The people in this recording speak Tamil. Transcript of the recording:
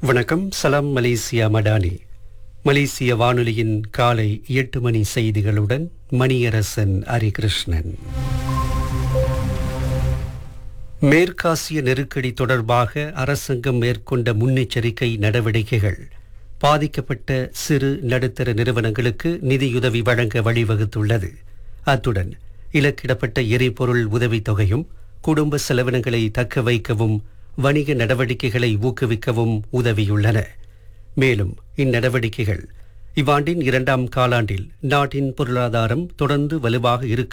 வணக்கம் சலாம் மலேசியா மடானி மலேசிய வானொலியின் காலை எட்டு மணி செய்திகளுடன் மணியரசன் ஹரிகிருஷ்ணன் மேற்காசிய நெருக்கடி தொடர்பாக அரசாங்கம் மேற்கொண்ட முன்னெச்சரிக்கை நடவடிக்கைகள் பாதிக்கப்பட்ட சிறு நடுத்தர நிறுவனங்களுக்கு நிதியுதவி வழங்க வழிவகுத்துள்ளது அத்துடன் இலக்கிடப்பட்ட எரிபொருள் உதவித்தொகையும் குடும்ப செலவினங்களை தக்க வைக்கவும் வணிக நடவடிக்கைகளை ஊக்குவிக்கவும் உதவியுள்ளன மேலும் இந்நடவடிக்கைகள் இவ்வாண்டின் இரண்டாம் காலாண்டில் நாட்டின் பொருளாதாரம் தொடர்ந்து வலுவாக இருக்க